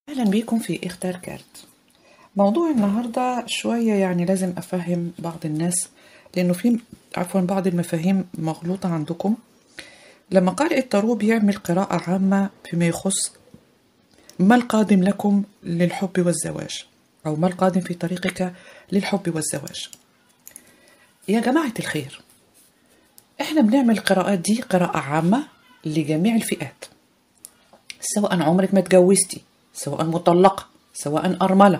أهلا بيكم في اختار كارت موضوع النهاردة شوية يعني لازم أفهم بعض الناس لأنه في عفوا بعض المفاهيم مغلوطة عندكم لما قارئ التارو بيعمل قراءة عامة فيما يخص ما القادم لكم للحب والزواج أو ما القادم في طريقك للحب والزواج يا جماعة الخير احنا بنعمل القراءات دي قراءة عامة لجميع الفئات سواء عمرك ما اتجوزتي سواء مطلقة سواء أرملة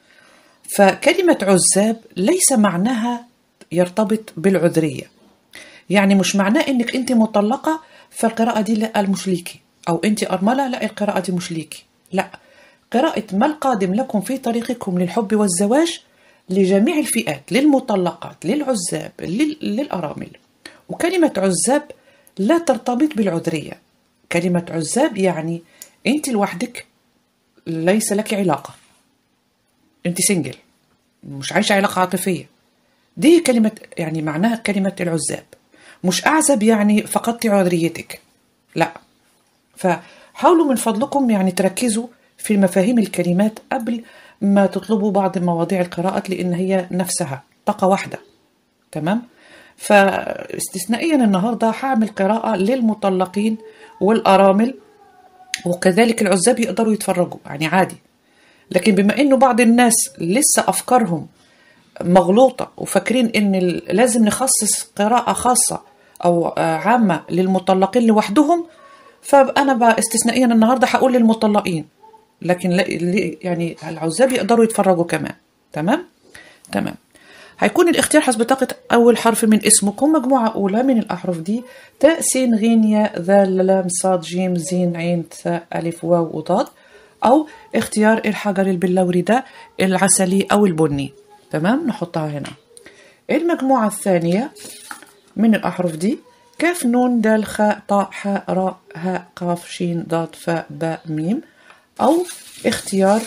فكلمة عزاب ليس معناها يرتبط بالعذرية يعني مش معناه انك انت مطلقة فالقراءة دي لا مش ليكي او انت أرملة لا القراءة دي مش ليكي لا قراءة ما القادم لكم في طريقكم للحب والزواج لجميع الفئات للمطلقات للعزاب لل- للأرامل وكلمة عزاب لا ترتبط بالعذرية كلمة عزاب يعني انت لوحدك ليس لك علاقة انت سنجل مش عايشة علاقة عاطفية دي كلمة يعني معناها كلمة العزاب مش أعزب يعني فقدت عذريتك لا فحاولوا من فضلكم يعني تركزوا في مفاهيم الكلمات قبل ما تطلبوا بعض مواضيع القراءة لأن هي نفسها طاقة واحدة تمام فاستثنائيا النهاردة هعمل قراءة للمطلقين والأرامل وكذلك العزاب يقدروا يتفرجوا يعني عادي لكن بما انه بعض الناس لسه افكارهم مغلوطه وفاكرين ان ال- لازم نخصص قراءه خاصه او آه، عامه للمطلقين لوحدهم فانا بقى استثنائيا النهارده هقول للمطلقين لكن لا- اللي- يعني العزاب يقدروا يتفرجوا كمان تمام تمام هيكون الاختيار حسب طاقة أول حرف من اسمكم مجموعة أولى من الأحرف دي تاء سين غين ياء ذال لام صاد جيم زين عين ثاء ألف واو وضاد أو اختيار الحجر البلوري ده العسلي أو البني تمام نحطها هنا المجموعة الثانية من الأحرف دي كاف نون دال خاء طاء حاء راء هاء قاف شين ضاد فاء باء ميم أو اختيار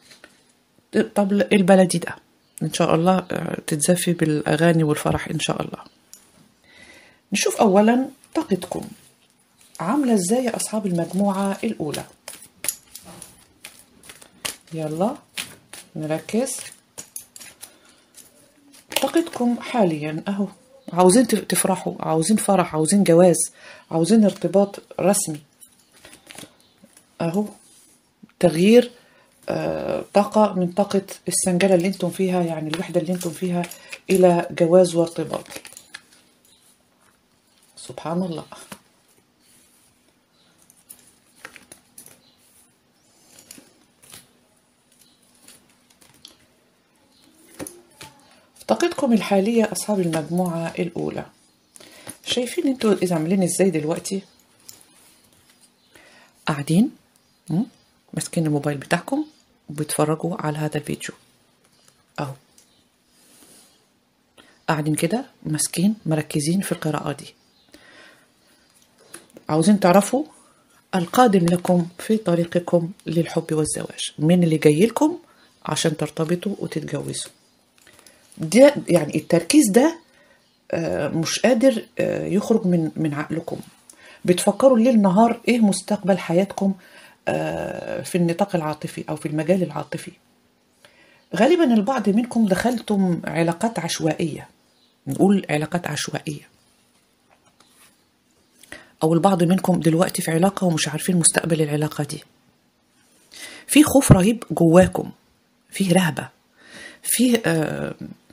طب البلدي ده ان شاء الله آه، تتزفي بالاغاني والفرح ان شاء الله نشوف اولا طاقتكم عامله ازاي يا اصحاب المجموعه الاولى يلا نركز طاقتكم حاليا اهو عاوزين تف- تفرحوا عاوزين فرح عاوزين جواز عاوزين ارتباط رسمي اهو تغيير آه، طاقة من طاقة السنجلة اللي انتم فيها يعني الوحدة اللي انتم فيها إلى جواز وارتباط سبحان الله طاقتكم الحالية أصحاب المجموعة الأولى شايفين انتوا إذا عاملين ازاي دلوقتي قاعدين م? ماسكين الموبايل بتاعكم وبيتفرجوا على هذا الفيديو اهو قاعدين كده ماسكين مركزين في القراءة دي عاوزين تعرفوا القادم لكم في طريقكم للحب والزواج من اللي جاي لكم عشان ترتبطوا وتتجوزوا ده يعني التركيز ده آه، مش قادر آه، يخرج من من عقلكم بتفكروا ليل نهار ايه مستقبل حياتكم آه، في النطاق العاطفي او في المجال العاطفي غالبا البعض منكم دخلتم علاقات عشوائية نقول علاقات عشوائية او البعض منكم دلوقتي في علاقة ومش عارفين مستقبل العلاقة دي في خوف رهيب جواكم فيه رهبة فيه آه،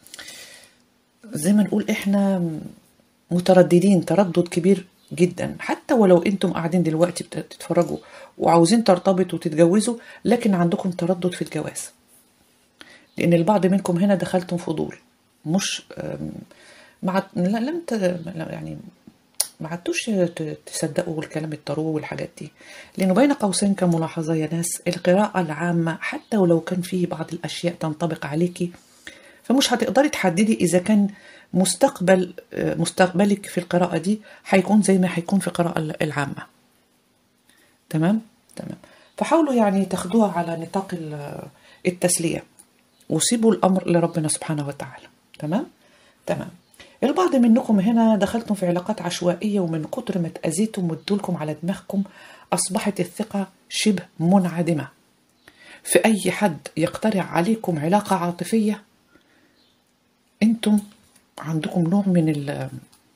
زي ما نقول احنا مترددين تردد كبير جدا حتى ولو انتم قاعدين دلوقتي بت- بتتفرجوا وعاوزين ترتبطوا وتتجوزوا لكن عندكم تردد في الجواز لان البعض منكم هنا دخلتم فضول مش أم، مع لا- لم ت... لا- يعني ما عدتوش ت- تصدقوا الكلام الطارو والحاجات دي لانه بين قوسين كملاحظه يا ناس القراءه العامه حتى ولو كان فيه بعض الاشياء تنطبق عليكي فمش هتقدري تحددي اذا كان مستقبل آه، مستقبلك في القراءه دي هيكون زي ما هيكون في القراءه العامه تمام تمام فحاولوا يعني تاخدوها على نطاق ال- التسليه وسيبوا الامر لربنا سبحانه وتعالى تمام تمام البعض منكم هنا دخلتم في علاقات عشوائيه ومن كتر ما اتاذيتم وادولكم على دماغكم اصبحت الثقه شبه منعدمه في أي حد يقترح عليكم علاقة عاطفية أنتم عندكم نوع من ال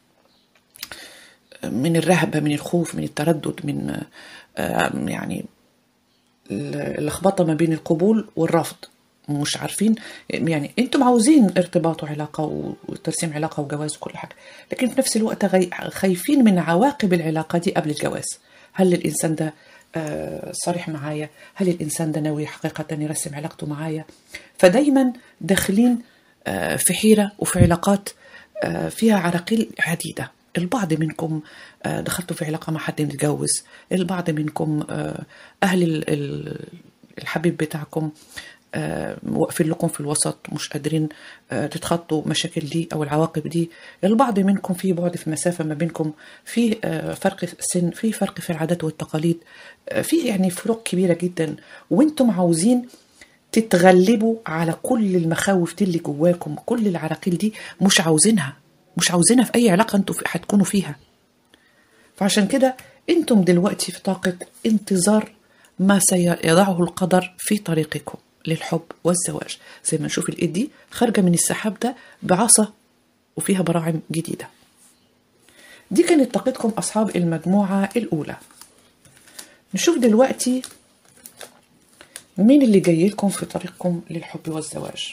من الرهبة من الخوف من التردد من آه، يعني اللخبطة ما بين القبول والرفض مش عارفين يعني انتم عاوزين ارتباط وعلاقة وترسيم علاقة وجواز وكل حاجة لكن في نفس الوقت غي- خايفين من عواقب العلاقة دي قبل الجواز هل الإنسان ده آه، صريح معايا هل الإنسان ده ناوي حقيقة يرسم علاقته معايا فدايما داخلين آه، في حيرة وفي علاقات آه، فيها عراقيل عديدة البعض منكم آه، دخلتوا في علاقة مع حد متجوز البعض منكم آه، أهل ال- ال- الحبيب بتاعكم آه، واقفين لكم في الوسط مش قادرين آه، تتخطوا مشاكل دي او العواقب دي البعض منكم في بعد في مسافه ما بينكم في آه، فرق في السن في فرق في العادات والتقاليد آه، في يعني فروق كبيره جدا وانتم عاوزين تتغلبوا على كل المخاوف دي اللي جواكم كل العراقيل دي مش عاوزينها مش عاوزينها في اي علاقه انتوا في- هتكونوا فيها فعشان كده انتم دلوقتي في طاقة انتظار ما سيضعه القدر في طريقكم للحب والزواج زي ما نشوف الايد دي خارجة من السحاب ده بعصا وفيها براعم جديدة دي كانت طاقتكم أصحاب المجموعة الأولى نشوف دلوقتي مين اللي جاي لكم في طريقكم للحب والزواج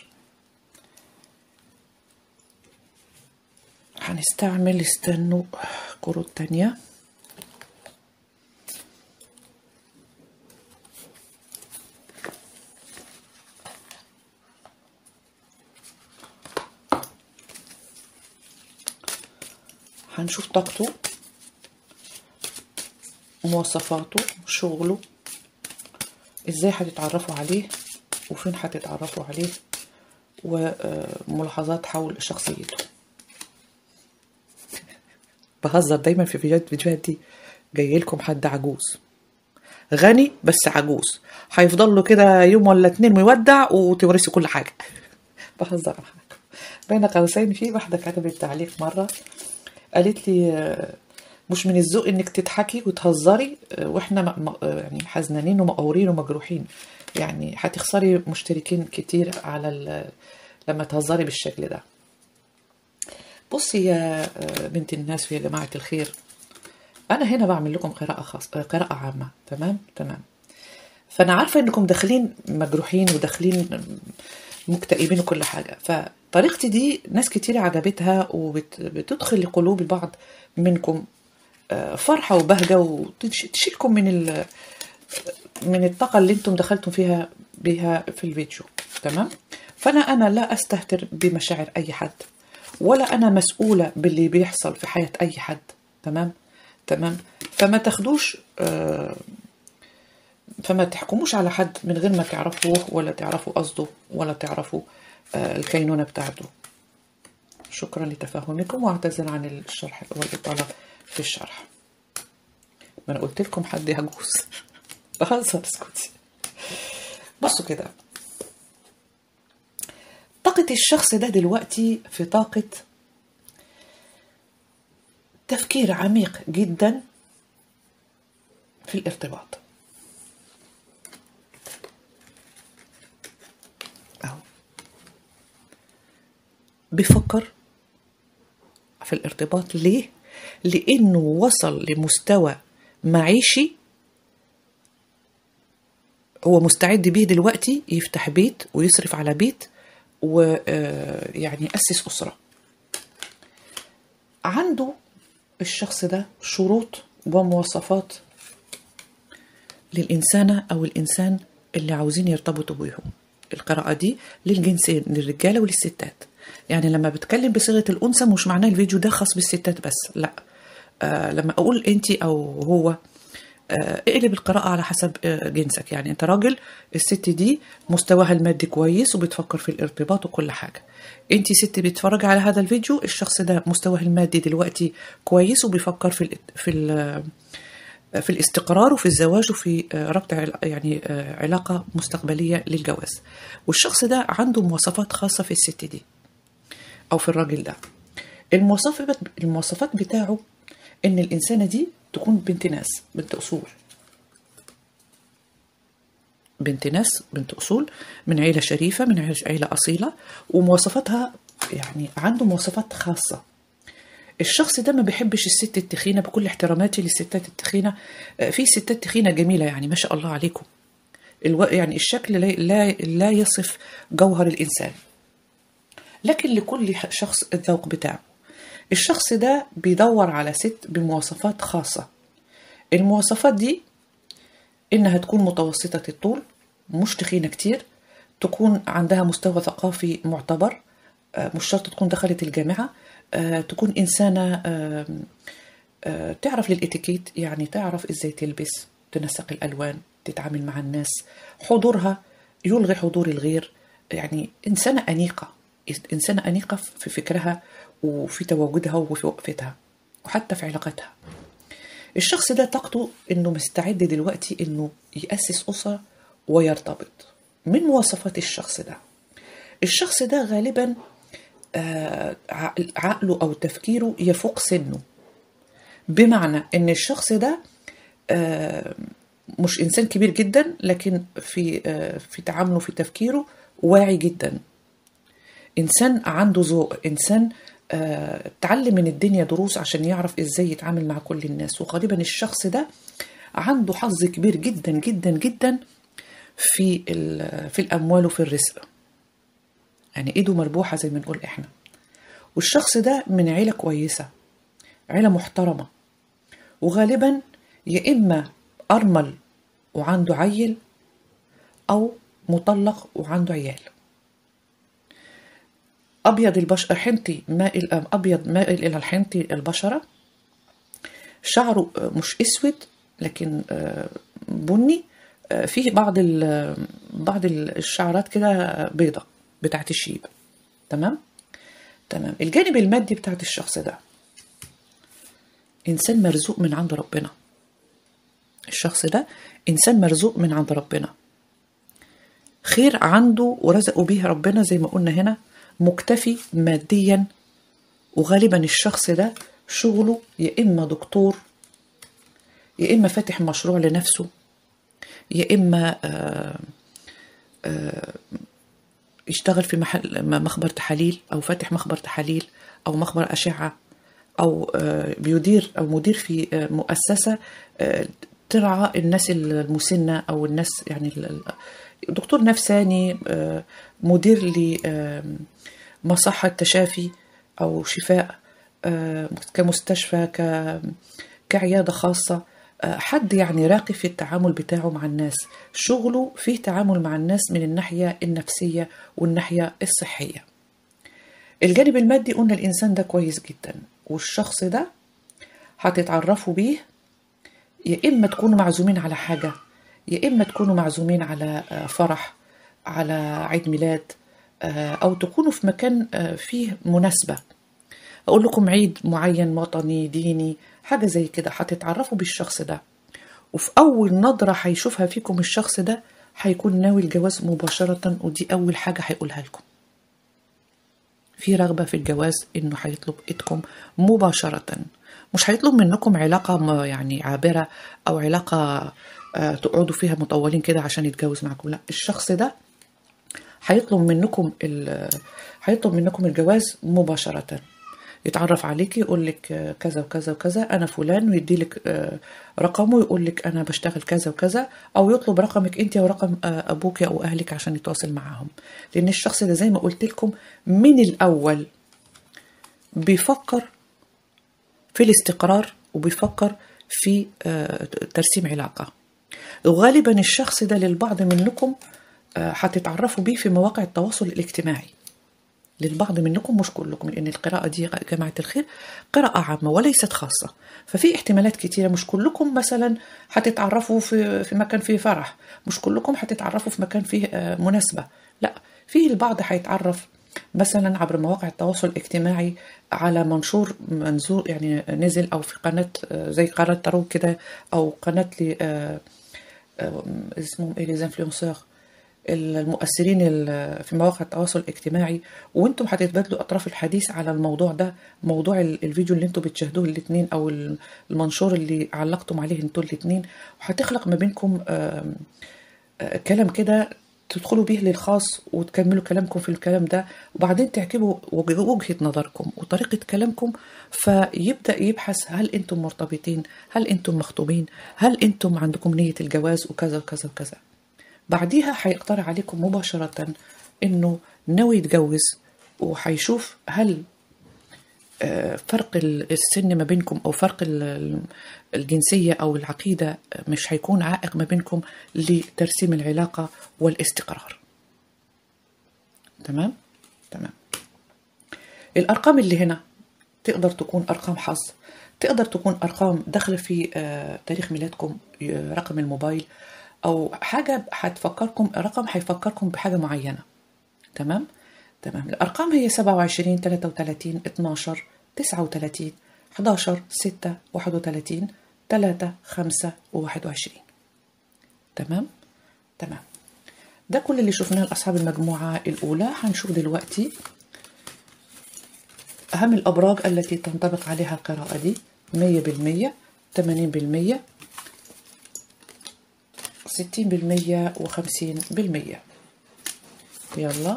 هنستعمل استنوا كروت تانية هنشوف طاقته مواصفاته شغله ازاي هتتعرفوا عليه وفين هتتعرفوا عليه وملاحظات حول شخصيته بهزر دايما في فيديوهات فيديوهات دي جاي لكم حد عجوز غني بس عجوز هيفضل له كده يوم ولا اتنين ويودع وتورثي كل حاجه بهزر معاكم بين قوسين في واحده كتبت تعليق مره قالت لي آه، مش من الذوق انك تضحكي وتهزري آه، واحنا م- م- آه، يعني حزنانين ومقهورين ومجروحين يعني هتخسري مشتركين كتير على ال- لما تهزري بالشكل ده بصي يا آه، بنت الناس ويا جماعة الخير أنا هنا بعمل لكم قراءة خاص آه، قراءة عامة تمام تمام فأنا عارفة إنكم داخلين مجروحين وداخلين مكتئبين وكل حاجة فطريقتي دي ناس كتير عجبتها وبتدخل لقلوب البعض منكم آه، فرحة وبهجة وتشيلكم من ال من الطاقة اللي انتم دخلتم فيها بها في الفيديو تمام فأنا أنا لا أستهتر بمشاعر أي حد ولا أنا مسؤولة باللي بيحصل في حياة أي حد تمام تمام فما تاخدوش آه، فما تحكموش على حد من غير ما تعرفوه ولا تعرفوا قصده ولا تعرفوا آه، الكينونة بتاعته شكرا لتفهمكم واعتذر عن الشرح والإطالة في الشرح ما أنا قلت لكم حد يهجوز بهزر اسكتي بصوا كده طاقة الشخص ده دلوقتي في طاقة تفكير عميق جدا في الارتباط أهو بيفكر في الارتباط ليه؟ لأنه وصل لمستوى معيشي هو مستعد بيه دلوقتي يفتح بيت ويصرف على بيت ويعني يأسس أسرة عنده الشخص ده شروط ومواصفات للإنسانة أو الإنسان اللي عاوزين يرتبطوا بيهم القراءة دي للجنسين للرجالة وللستات يعني لما بتكلم بصيغة الأنثى مش معناه الفيديو ده خاص بالستات بس لا آه لما أقول أنت أو هو آه، اقلب القراءة على حسب آه، جنسك يعني انت راجل الست دي مستواها المادي كويس وبتفكر في الارتباط وكل حاجة انت ست بتتفرج على هذا الفيديو الشخص ده مستواه المادي دلوقتي كويس وبيفكر في ال في ال في الاستقرار وفي الزواج وفي آه، ربط عل- يعني آه، علاقة مستقبلية للجواز والشخص ده عنده مواصفات خاصة في الست دي أو في الراجل ده المواصفات المواصفات بتاعه إن الإنسانة دي تكون بنت ناس بنت أصول بنت ناس بنت أصول من عيلة شريفة من عيلة- عيلة أصيلة ومواصفاتها يعني عنده مواصفات خاصة الشخص ده ما بيحبش الست التخينة بكل احتراماتي للستات التخينة آه، في ستات تخينة جميلة يعني ما شاء الله عليكم الو... يعني الشكل لا... لا لا يصف جوهر الإنسان لكن لكل ح- شخص الذوق بتاعه الشخص ده بيدور على ست بمواصفات خاصة المواصفات دي إنها تكون متوسطة الطول مش تخينة كتير تكون عندها مستوى ثقافي معتبر آه، مش شرط تكون دخلت الجامعة آه، تكون إنسانة آه، آه، تعرف للإتيكيت يعني تعرف إزاي تلبس تنسق الألوان تتعامل مع الناس حضورها يلغي حضور الغير يعني إنسانة أنيقة إنسانة أنيقة في فكرها وفي تواجدها وفي وقفتها وحتى في علاقتها الشخص ده طاقته انه مستعد دلوقتي انه يأسس أسرة ويرتبط من مواصفات الشخص ده الشخص ده غالبا آه، عقل- عقله أو تفكيره يفوق سنه بمعنى ان الشخص ده آه، مش انسان كبير جدا لكن في آه، في تعامله في تفكيره واعي جدا انسان عنده ذوق انسان آه، اتعلم من الدنيا دروس عشان يعرف ازاي يتعامل مع كل الناس وغالبا الشخص ده عنده حظ كبير جدا جدا جدا في ال- في الاموال وفي الرزق يعني ايده مربوحه زي ما نقول احنا والشخص ده من عيله كويسه عيله محترمه وغالبا يا اما ارمل وعنده عيل او مطلق وعنده عيال ابيض البشره حنطي مائل ابيض مائل الى الحنطي البشره شعره آه، مش اسود لكن آه، بني آه، فيه بعض ال- بعض ال- الشعرات كده بيضة بتاعت الشيبة تمام تمام الجانب المادي بتاعت الشخص ده إنسان مرزوق من عند ربنا الشخص ده إنسان مرزوق من عند ربنا خير عنده ورزقه به ربنا زي ما قلنا هنا مكتفي ماديا وغالبا الشخص ده شغله يا إما دكتور يا إما فاتح مشروع لنفسه يا إما آه، آه، يشتغل في محل م- مخبر تحاليل أو فاتح مخبر تحاليل أو مخبر أشعة أو آه، بيدير أو مدير في آه، مؤسسة آه، ترعى الناس المسنة أو الناس يعني ال- ال- دكتور نفساني آه، مدير لمصحة تشافي أو شفاء آه، كمستشفى ك كعيادة خاصة آه، حد يعني راقي في التعامل بتاعه مع الناس شغله فيه تعامل مع الناس من الناحية النفسية والناحية الصحية الجانب المادي قلنا الإنسان ده كويس جدا والشخص ده هتتعرفوا بيه يا إما تكونوا معزومين على حاجة يا إما تكونوا معزومين على آه، فرح على عيد ميلاد آه، أو تكونوا في مكان آه، فيه مناسبة أقول لكم عيد معين وطني ديني حاجة زي كده هتتعرفوا بالشخص ده وفي أول نظرة هيشوفها فيكم الشخص ده هيكون ناوي الجواز مباشرة ودي أول حاجة هيقولها لكم في رغبة في الجواز إنه هيطلب إيدكم مباشرة مش هيطلب منكم علاقة ما- يعني عابرة أو علاقة آه، تقعدوا فيها مطولين كده عشان يتجوز معكم لا الشخص ده هيطلب منكم ال- هيطلب منكم الجواز مباشرة يتعرف عليكي يقول لك آه، كذا وكذا وكذا انا فلان ويدي لك آه، رقمه ويقول لك انا بشتغل كذا وكذا او يطلب رقمك انت ورقم آه، ابوك او اهلك عشان يتواصل معاهم لان الشخص ده زي ما قلت لكم من الاول بيفكر في الاستقرار وبيفكر في آه، ترسيم علاقة وغالبا الشخص ده للبعض منكم آه، هتتعرفوا بيه في مواقع التواصل الاجتماعي للبعض منكم مش كلكم لأن القراءة دي يا جماعة الخير قراءة عامة وليست خاصة ففي احتمالات كتيرة مش كلكم مثلا هتتعرفوا في في مكان فيه فرح مش كلكم هتتعرفوا في مكان فيه آه، مناسبة لا في البعض هيتعرف مثلا عبر مواقع التواصل الاجتماعي على منشور منزور يعني نزل او في قناه آه، زي قناه تارو كده او قناه ل آه، آه، اسمهم ايه لي انفلونسور المؤثرين ال- في مواقع التواصل الاجتماعي وانتم هتتبادلوا اطراف الحديث على الموضوع ده موضوع ال- الفيديو اللي انتم بتشاهدوه الاثنين او ال- المنشور اللي علقتم عليه انتوا الاثنين وهتخلق ما بينكم آم، آه، كلام كده تدخلوا بيه للخاص وتكملوا كلامكم في الكلام ده وبعدين تعكبوا وج- وجهة نظركم وطريقة كلامكم فيبدأ يبحث هل أنتم مرتبطين هل أنتم مخطوبين هل أنتم عندكم نية الجواز وكذا وكذا وكذا بعديها هيقترح عليكم مباشرة إنه ناوي يتجوز وهيشوف هل آه، فرق ال- السن ما بينكم او فرق ال- ال- الجنسيه او العقيده مش هيكون عائق ما بينكم لترسيم العلاقه والاستقرار. تمام؟ تمام. الارقام اللي هنا تقدر تكون ارقام حظ، تقدر تكون ارقام داخله في آه، تاريخ ميلادكم آه، رقم الموبايل او حاجه هتفكركم رقم هيفكركم بحاجه معينه. تمام تمام الأرقام هي 27 33 12 39 11 6 31 3 5 و21 تمام تمام ده كل اللي شفناه لأصحاب المجموعة الأولى هنشوف دلوقتي أهم الأبراج التي تنطبق عليها القراءة دي 100% 80% 60% و50% يلا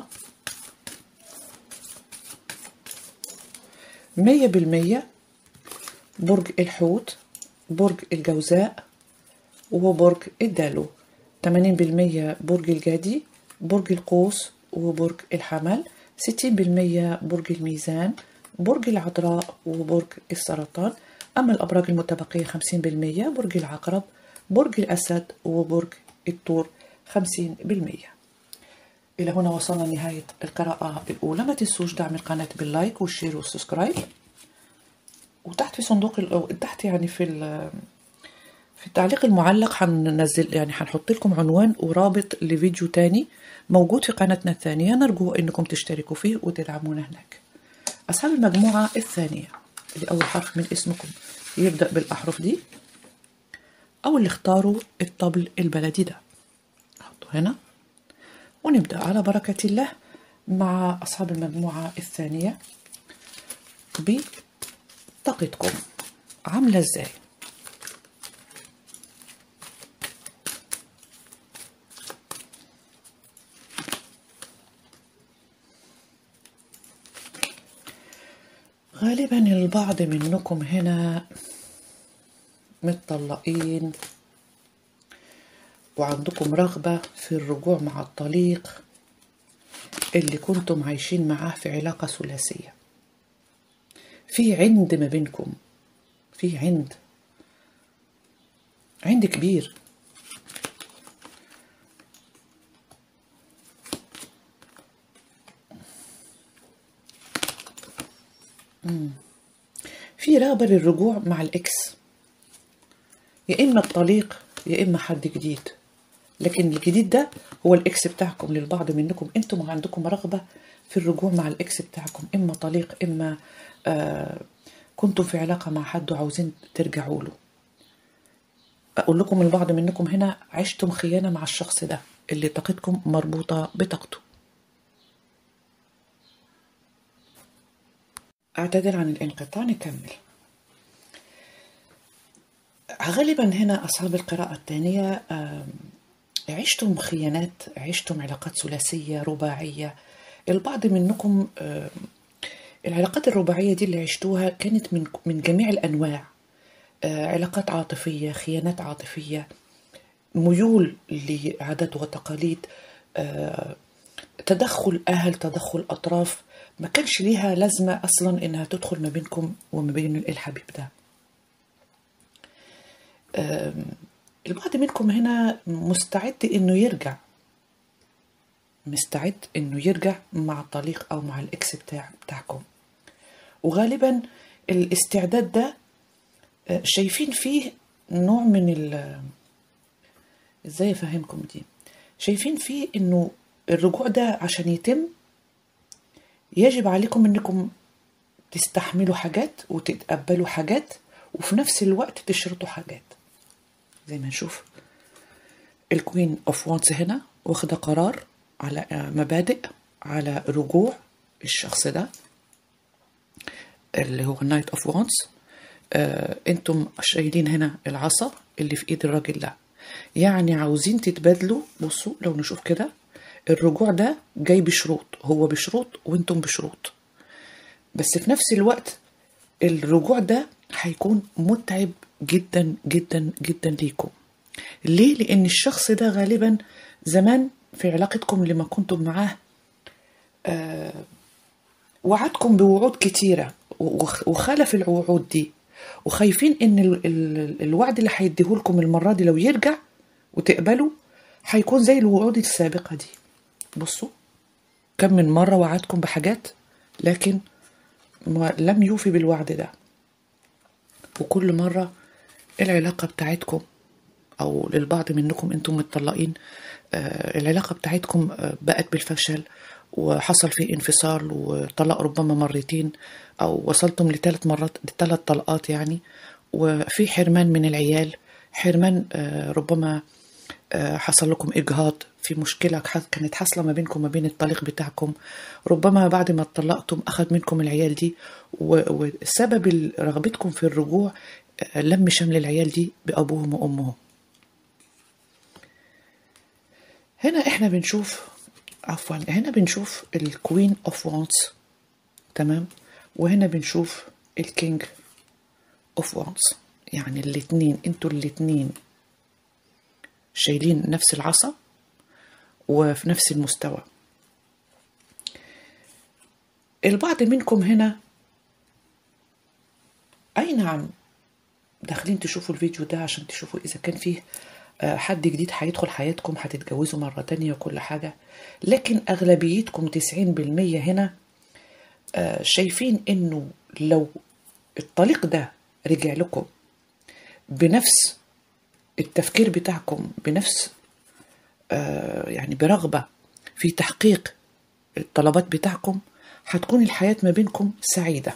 مية بالمية برج الحوت برج الجوزاء وبرج الدلو تمانين بالمية برج الجدي برج القوس وبرج الحمل ستين بالمية برج الميزان برج العذراء وبرج السرطان أما الأبراج المتبقية خمسين بالمية برج العقرب برج الأسد وبرج الثور خمسين بالمية إلى هنا وصلنا لنهاية القراءة الأولى ما تنسوش دعم القناة باللايك والشير والسبسكرايب وتحت في صندوق ال- أو تحت يعني في ال- في التعليق المعلق هننزل يعني هنحط لكم عنوان ورابط لفيديو تاني موجود في قناتنا الثانية نرجو انكم تشتركوا فيه وتدعمونا هناك أصحاب المجموعة الثانية اللي أول حرف من اسمكم يبدأ بالأحرف دي أو اللي اختاروا الطبل البلدي ده حطوا هنا ونبدأ على بركة الله مع أصحاب المجموعة الثانية بطاقتكم عاملة ازاي غالبا البعض منكم هنا متطلقين وعندكم رغبة في الرجوع مع الطليق اللي كنتم عايشين معاه في علاقة ثلاثية في عند ما بينكم في عند عند كبير مم. في رغبة للرجوع مع الإكس يا إما الطليق يا إما حد جديد لكن الجديد ده هو الإكس بتاعكم للبعض منكم أنتم عندكم رغبة في الرجوع مع الإكس بتاعكم إما طليق إما آه كنتم في علاقة مع حد وعاوزين ترجعوا له أقول لكم البعض منكم هنا عشتم خيانة مع الشخص ده اللي طاقتكم مربوطة بطاقته أعتذر عن الانقطاع نكمل غالبا هنا أصحاب القراءة الثانية آم، عشتم خيانات عشتم علاقات ثلاثية رباعية البعض منكم آم، العلاقات الرباعية دي اللي عشتوها كانت من من جميع الأنواع آه، علاقات عاطفية خيانات عاطفية ميول لعادات وتقاليد آه، تدخل أهل تدخل أطراف ما كانش ليها لازمة أصلا إنها تدخل ما بينكم وما بين الحبيب ده آم، البعض منكم هنا مستعد إنه يرجع مستعد إنه يرجع مع الطليق أو مع الإكس بتاع بتاعكم وغالبا الاستعداد ده آه، شايفين فيه نوع من ال ازاي افهمكم دي شايفين فيه انه الرجوع ده عشان يتم يجب عليكم انكم تستحملوا حاجات وتتقبلوا حاجات وفي نفس الوقت تشرطوا حاجات زي ما نشوف الكوين اوف وانس هنا واخده قرار على آه، مبادئ على رجوع الشخص ده اللي هو النايت اوف وانس انتم شايلين هنا العصا اللي في ايد الراجل ده يعني عاوزين تتبادلوا بصوا لو نشوف كده الرجوع ده جاي بشروط هو بشروط وانتم بشروط بس في نفس الوقت الرجوع ده هيكون متعب جدا جدا جدا ليكم ليه لان الشخص ده غالبا زمان في علاقتكم لما كنتم معاه آه وعدكم بوعود كتيرة وخ- وخالف الوعود دي وخايفين ان ال ال الوعد اللي هيديهولكم المرة دي لو يرجع وتقبلوا هيكون زي الوعود السابقة دي بصوا كم من مرة وعدكم بحاجات لكن ما لم يوفي بالوعد ده وكل مرة العلاقة بتاعتكم أو للبعض منكم أنتم متطلقين آه، العلاقة بتاعتكم آه، بقت بالفشل وحصل فيه انفصال وطلاق ربما مرتين أو وصلتم لثلاث مرات لثلاث طلقات يعني وفي حرمان من العيال حرمان آه، ربما آه، حصل لكم إجهاض في مشكلة ح- كانت حاصلة ما بينكم وما بين الطليق بتاعكم ربما بعد ما اتطلقتم أخذ منكم العيال دي و- وسبب ال- رغبتكم في الرجوع آه، لم شمل العيال دي بأبوهم وأمهم هنا احنا بنشوف عفوا هنا بنشوف الكوين اوف وانس تمام وهنا بنشوف الكينج اوف وانس يعني الاتنين انتوا الاتنين شايلين نفس العصا وفي نفس المستوى البعض منكم هنا اي نعم داخلين تشوفوا الفيديو ده عشان تشوفوا اذا كان فيه آه، حد جديد هيدخل حياتكم هتتجوزوا مرة تانية وكل حاجة لكن أغلبيتكم 90% هنا آه، شايفين إنه لو الطليق ده رجع لكم بنفس التفكير بتاعكم بنفس آه، يعني برغبة في تحقيق الطلبات بتاعكم هتكون الحياة ما بينكم سعيدة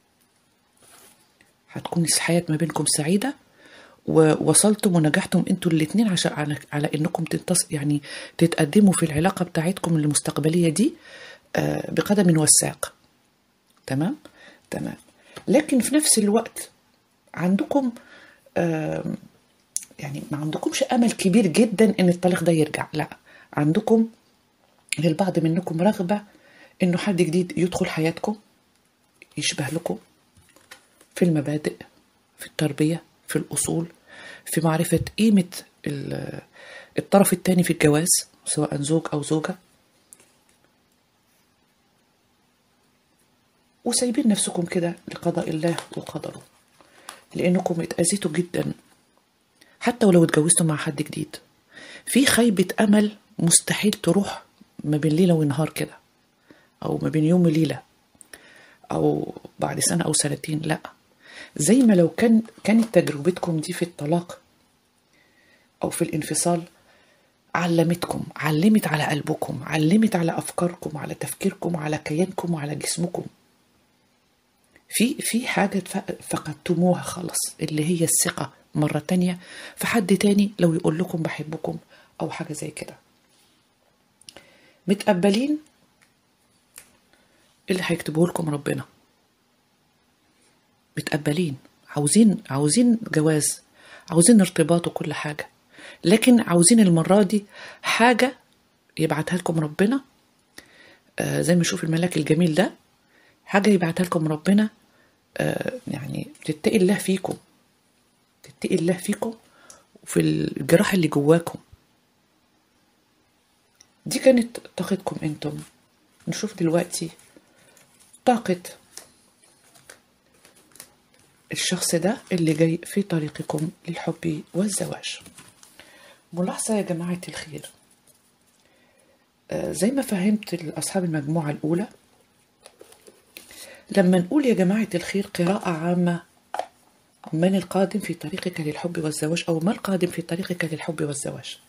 هتكون الحياة ما بينكم سعيدة ووصلتم ونجحتم انتوا الاتنين عشان على, على انكم تنتص يعني تتقدموا في العلاقة بتاعتكم المستقبلية دي آه، بقدم وساق تمام تمام لكن في نفس الوقت عندكم آم، يعني ما عندكمش امل كبير جدا ان الطليق ده يرجع لا عندكم للبعض منكم رغبة انه حد جديد يدخل حياتكم يشبه لكم في المبادئ في التربية في الأصول في معرفة قيمة ال- الطرف الثاني في الجواز سواء زوج أو زوجة وسايبين نفسكم كده لقضاء الله وقدره لأنكم اتأذيتوا جدا حتى ولو اتجوزتوا مع حد جديد في خيبة أمل مستحيل تروح ما بين ليلة ونهار كده أو ما بين يوم وليلة او بعد سنه او سنتين لا زي ما لو كان كانت تجربتكم دي في الطلاق او في الانفصال علمتكم علمت على قلبكم علمت على افكاركم على تفكيركم على كيانكم وعلى جسمكم في في حاجة ف- فقدتموها خلاص اللي هي الثقة مرة تانية في حد تاني لو يقول لكم بحبكم أو حاجة زي كده متقبلين اللي هيكتبه لكم ربنا متقبلين عاوزين عاوزين جواز عاوزين ارتباط وكل حاجة لكن عاوزين المرة دي حاجة يبعتها لكم ربنا آه زي ما نشوف الملاك الجميل ده حاجة يبعتها لكم ربنا آه يعني تتقي الله فيكم تتقي الله فيكم وفي الجراح اللي جواكم دي كانت طاقتكم انتم نشوف دلوقتي طاقة الشخص ده اللي جاي في طريقكم للحب والزواج ملاحظة يا جماعة الخير آه، زي ما فهمت أصحاب المجموعة الأولى لما نقول يا جماعة الخير قراءة عامة من القادم في طريقك للحب والزواج أو ما القادم في طريقك للحب والزواج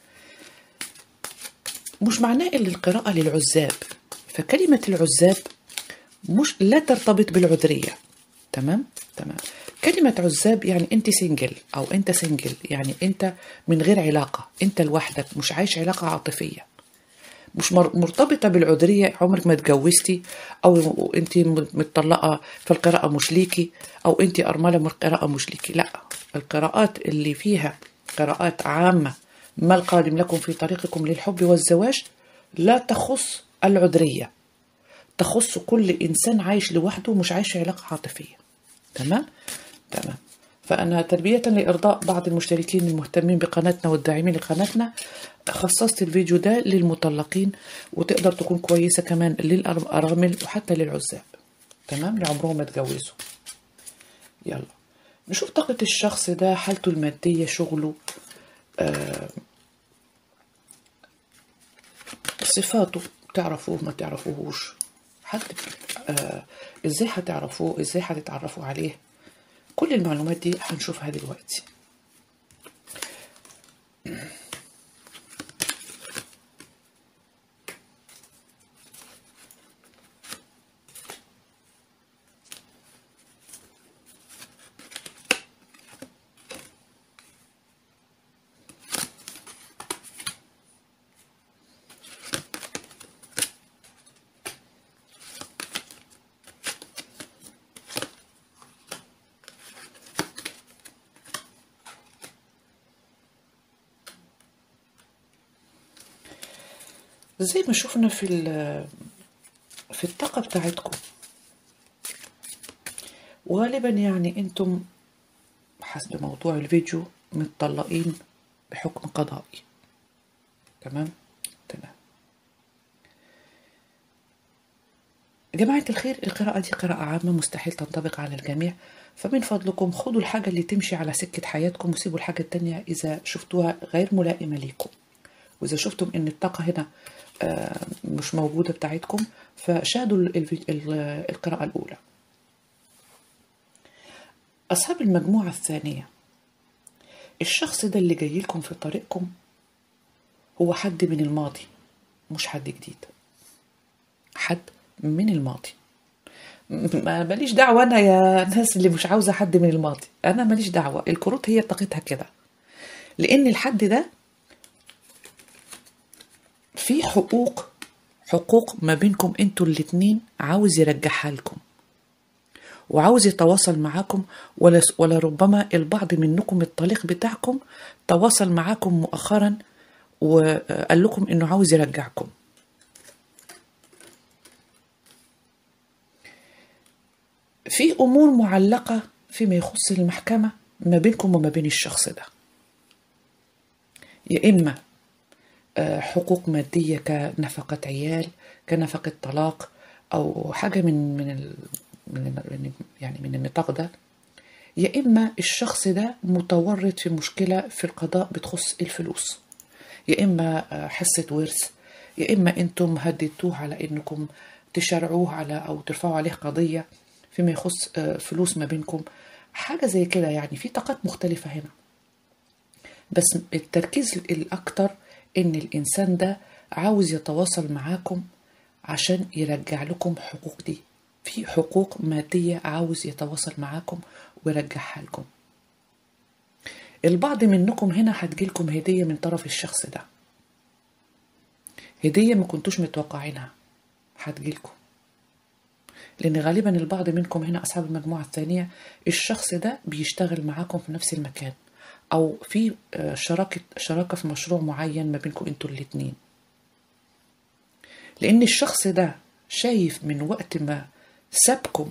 مش معناه إلا القراءة للعزاب فكلمة العزاب مش لا ترتبط بالعذرية تمام تمام كلمة عزاب يعني أنت سنجل أو أنت سنجل يعني أنت من غير علاقة أنت لوحدك مش عايش علاقة عاطفية مش مر- مرتبطة بالعذرية عمرك ما اتجوزتي أو أنت متطلقة فالقراءة مش ليكي أو أنت أرملة من القراءة مش ليكي لا القراءات اللي فيها قراءات عامة ما القادم لكم في طريقكم للحب والزواج لا تخص العذرية تخص كل إنسان عايش لوحده ومش عايش في علاقة عاطفية تمام؟ تمام فأنا تربية لإرضاء بعض المشتركين المهتمين بقناتنا والداعمين لقناتنا خصصت الفيديو ده للمطلقين وتقدر تكون كويسة كمان للأرامل وحتى للعزاب تمام اللي عمرهم ما اتجوزوا يلا نشوف طاقة الشخص ده حالته المادية شغله آه صفاته تعرفوه ما تعرفوهوش حد آه ازاي هتعرفوه ازاي هتتعرفوا عليه كل المعلومات دي هنشوفها دلوقتي زي ما شفنا في ال- في الطاقة بتاعتكم وغالبا يعني انتم حسب موضوع الفيديو متطلقين بحكم قضائي تمام تمام جماعة الخير القراءة دي قراءة عامة مستحيل تنطبق على الجميع فمن فضلكم خدوا الحاجة اللي تمشي على سكة حياتكم وسيبوا الحاجة التانية إذا شفتوها غير ملائمة ليكم وإذا شفتم إن الطاقة هنا آه، مش موجودة بتاعتكم فشاهدوا ال- الفي- ال- القراءة الأولى أصحاب المجموعة الثانية الشخص ده اللي جاي لكم في طريقكم هو حد من الماضي مش حد جديد حد من الماضي م- ما ماليش دعوة أنا يا ناس اللي مش عاوزة حد من الماضي أنا ماليش دعوة الكروت هي طاقتها كده لأن الحد ده في حقوق حقوق ما بينكم انتوا الاتنين عاوز يرجعها لكم وعاوز يتواصل معاكم ولا ولا ربما البعض منكم الطليق بتاعكم تواصل معاكم مؤخرا وقال لكم انه عاوز يرجعكم في امور معلقه فيما يخص المحكمه ما بينكم وما بين الشخص ده يا اما آه، حقوق مادية كنفقة عيال كنفقة طلاق أو حاجة من من ال من ال يعني من النطاق ده يا إما الشخص ده متورط في مشكلة في القضاء بتخص الفلوس يا إما آه، حصة ورث يا إما أنتم هددتوه على إنكم تشرعوه على أو ترفعوا عليه قضية فيما يخص آه، فلوس ما بينكم حاجة زي كده يعني في طاقات مختلفة هنا بس التركيز الأكتر إن الإنسان ده عاوز يتواصل معاكم عشان يرجع لكم حقوق دي في حقوق مادية عاوز يتواصل معاكم ويرجعها لكم البعض منكم هنا هتجيلكم هدية من طرف الشخص ده هدية ما كنتوش متوقعينها هتجيلكم لأن غالبا البعض منكم هنا أصحاب المجموعة الثانية الشخص ده بيشتغل معاكم في نفس المكان أو في آه، شراكة شراكة في مشروع معين ما بينكم انتوا الاتنين لأن الشخص ده شايف من وقت ما سابكم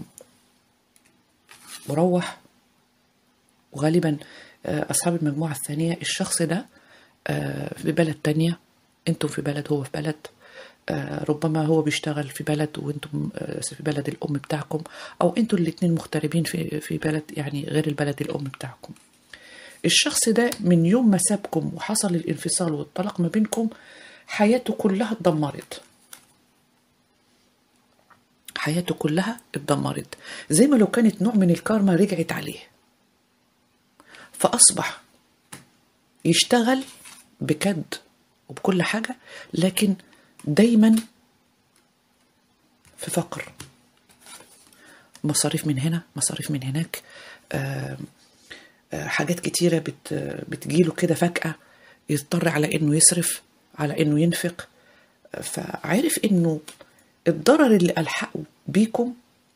وروح وغالبا آه، أصحاب المجموعة الثانية الشخص ده آه، في بلد تانية انتم في بلد هو في بلد آه، ربما هو بيشتغل في بلد وانتم آه، في بلد الأم بتاعكم أو انتوا الاتنين مغتربين في في بلد يعني غير البلد الأم بتاعكم الشخص ده من يوم ما سابكم وحصل الانفصال والطلاق ما بينكم حياته كلها اتدمرت حياته كلها اتدمرت زي ما لو كانت نوع من الكارما رجعت عليه فأصبح يشتغل بكد وبكل حاجة لكن دايما في فقر مصاريف من هنا مصاريف من هناك آه آه، حاجات كتيرة بت بتجيله كده فجأة يضطر على إنه يصرف على إنه ينفق آه، فعارف إنه الضرر اللي ألحقه بيكم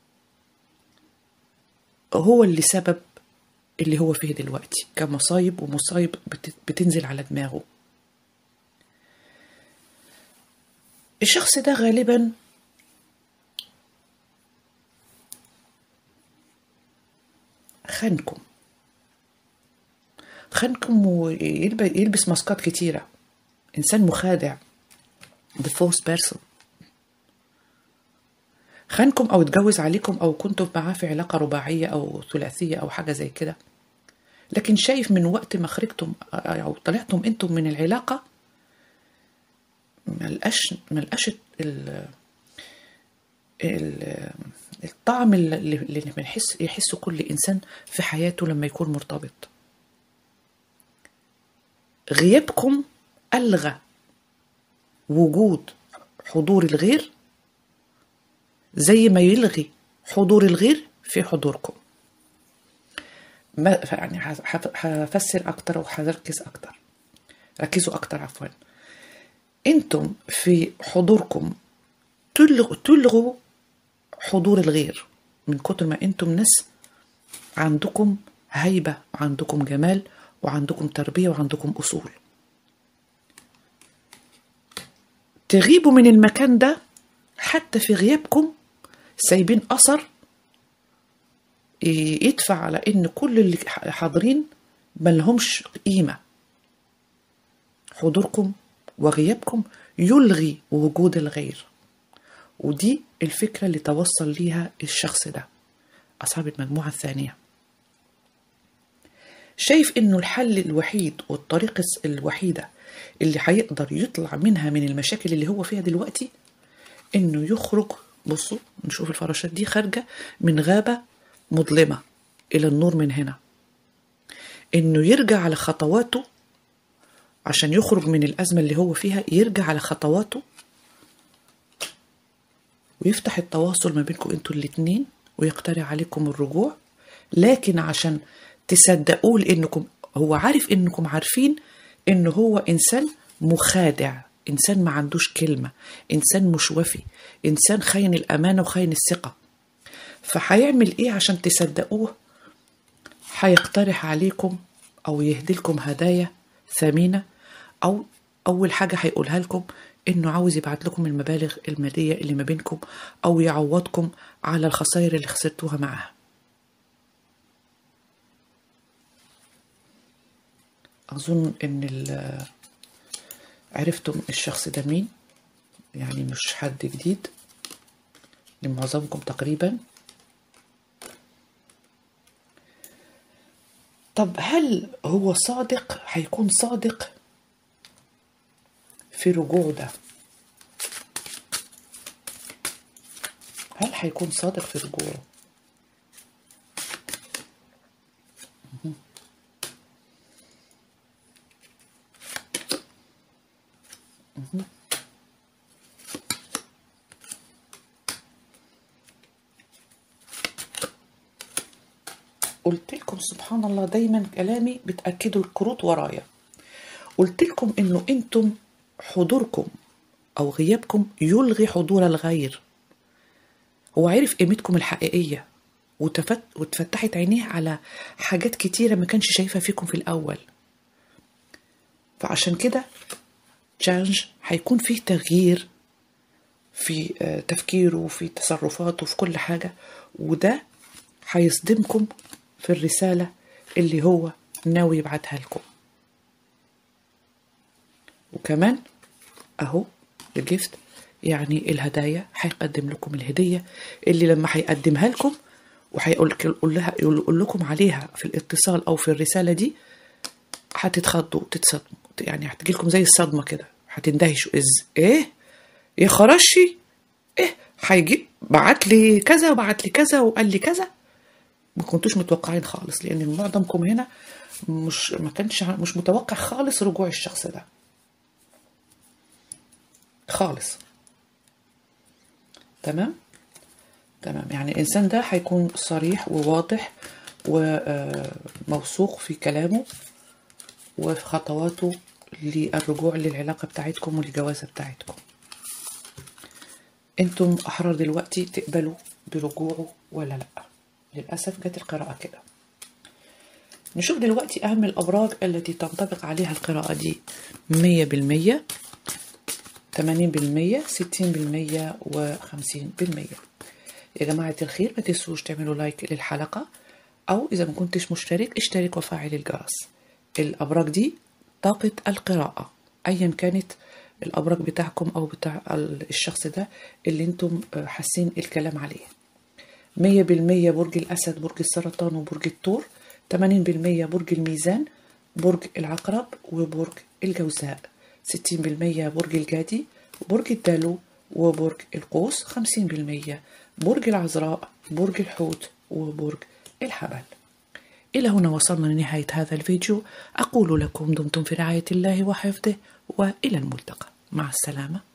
هو اللي سبب اللي هو فيه دلوقتي كمصايب ومصايب بت- بتنزل على دماغه الشخص ده غالبا خانكم خانكم ويلبس ماسكات كتيرة إنسان مخادع the false person خانكم أو اتجوز عليكم أو كنتم معاه في علاقة رباعية أو ثلاثية أو حاجة زي كده لكن شايف من وقت ما خرجتم أو طلعتم أنتم من العلاقة ملقاش ملقاش ال ال- الطعم اللي اللي بنحس يحسه كل إنسان في حياته لما يكون مرتبط غيابكم ألغى وجود حضور الغير زي ما يلغي حضور الغير في حضوركم ما يعني ه- ه- هفسر أكتر وهركز أكتر ركزوا أكتر عفوا أنتم في حضوركم تلغوا, تلغوا حضور الغير من كتر ما أنتم ناس عندكم هيبة وعندكم جمال وعندكم تربية وعندكم أصول تغيبوا من المكان ده حتى في غيابكم سايبين أثر ي- يدفع على إن كل اللي ح- حاضرين ملهمش قيمة حضوركم وغيابكم يلغي وجود الغير ودي الفكرة اللي توصل ليها الشخص ده أصحاب المجموعة الثانية شايف إنه الحل الوحيد والطريقة الوحيدة اللي هيقدر يطلع منها من المشاكل اللي هو فيها دلوقتي إنه يخرج بصوا نشوف الفراشات دي خارجة من غابة مظلمة إلى النور من هنا إنه يرجع على خطواته عشان يخرج من الأزمة اللي هو فيها يرجع على خطواته ويفتح التواصل ما بينكم انتوا الاتنين ويقترح عليكم الرجوع لكن عشان تصدقوه لانكم هو عارف انكم عارفين ان هو انسان مخادع انسان ما عندوش كلمة انسان مش وفي انسان خاين الامانة وخاين الثقة فهيعمل ايه عشان تصدقوه هيقترح عليكم او يهدي لكم هدايا ثمينة او اول حاجة هيقولها لكم انه عاوز يبعت لكم المبالغ المالية اللي ما بينكم او يعوضكم على الخسائر اللي خسرتوها معاه اظن ان ال- عرفتم الشخص ده مين يعني مش حد جديد لمعظمكم تقريبا طب هل هو صادق هيكون صادق في رجوعه ده هل هيكون صادق في رجوعه مهم. مهم. قلت لكم سبحان الله دايما كلامي بتأكدوا الكروت ورايا قلت لكم انه انتم حضوركم او غيابكم يلغي حضور الغير هو عرف قيمتكم الحقيقية وتفت واتفتحت عينيه على حاجات كتيرة ما كانش شايفها فيكم في الأول فعشان كده تشالنج هيكون فيه تغيير في آه، تفكيره وفي تصرفاته وفي كل حاجة وده هيصدمكم في الرسالة اللي هو ناوي يبعتها لكم وكمان اهو الجفت يعني الهدايا هيقدم لكم الهدية اللي لما هيقدمها لكم وهيقول يقول لها يقول لكم عليها في الاتصال او في الرسالة دي هتتخضوا تتصدموا يعني هتجي لكم زي الصدمة كده هتندهشوا إز ايه يا خراشي ايه هيجي بعت لي كذا وبعت لي كذا وقال لي كذا ما كنتوش متوقعين خالص لان معظمكم هنا مش ما كانش مش متوقع خالص رجوع الشخص ده خالص تمام تمام يعني الانسان ده هيكون صريح وواضح وموثوق في كلامه وفي خطواته للرجوع للعلاقة بتاعتكم والجوازة بتاعتكم انتم احرار دلوقتي تقبلوا برجوعه ولا لا للأسف جت القراءة كده نشوف دلوقتي أهم الأبراج التي تنطبق عليها القراءة دي مية بالمية 80% 60% و 50% يا جماعة الخير ما تنسوش تعملوا لايك للحلقة أو إذا ما كنتش مشترك اشترك وفعل الجرس الأبراج دي طاقة القراءة أيا كانت الأبراج بتاعكم أو بتاع الشخص ده اللي انتم حاسين الكلام عليه مية بالمية برج الأسد برج السرطان وبرج الثور تمانين بالمية برج الميزان برج العقرب وبرج الجوزاء ستين بالمية برج الجدي برج الدلو وبرج القوس خمسين بالمية برج العذراء برج الحوت وبرج الحبل إلى هنا وصلنا لنهاية هذا الفيديو أقول لكم دمتم في رعاية الله وحفظه وإلى الملتقى مع السلامة